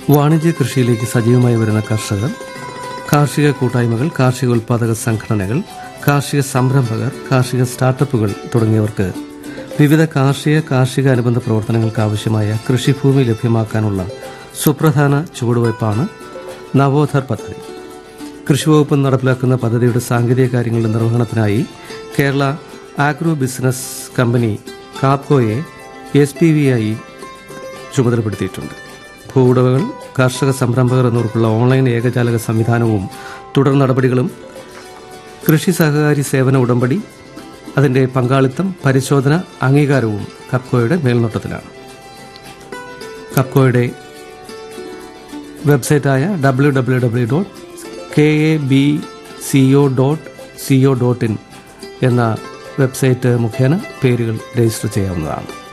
വാണിജ്യ കൃഷിയിലേക്ക് സജീവമായി വരുന്ന കർഷകർ കാർഷിക കൂട്ടായ്മകൾ കാർഷിക ഉൽപാദക സംഘടനകൾ കാർഷിക സംരംഭകർ കാർഷിക സ്റ്റാർട്ടപ്പുകൾ തുടങ്ങിയവർക്ക് വിവിധ കാർഷിക കാർഷിക അനുബന്ധ പ്രവർത്തനങ്ങൾക്ക് ആവശ്യമായ കൃഷിഭൂമി ലഭ്യമാക്കാനുള്ള സുപ്രധാന ചുവടുവയ്പ്പാണ് നവോധർ പദ്ധതി കൃഷിവകുപ്പ് നടപ്പിലാക്കുന്ന പദ്ധതിയുടെ സാങ്കേതിക കാര്യങ്ങളുടെ നിർവഹണത്തിനായി കേരള ആഗ്രോ ബിസിനസ് കമ്പനി കാപ്കോയെ എസ് പി വി ആയി ചുമതലപ്പെടുത്തിയിട്ടുണ്ട് ഭൂവുടമകൾ കർഷക സംരംഭകർ എന്നിവർക്കുള്ള ഓൺലൈൻ ഏകജാലക സംവിധാനവും തുടർ നടപടികളും കൃഷി സഹകാരി സേവന ഉടമ്പടി അതിൻ്റെ പങ്കാളിത്തം പരിശോധന അംഗീകാരവും കപ്കോയുടെ മേൽനോട്ടത്തിലാണ് കപ്കോയുടെ വെബ്സൈറ്റായ W W W dot K A B C O dot C O dot in എന്ന വെബ്സൈറ്റ് മുഖേന പേരുകൾ രജിസ്റ്റർ ചെയ്യാവുന്നതാണ്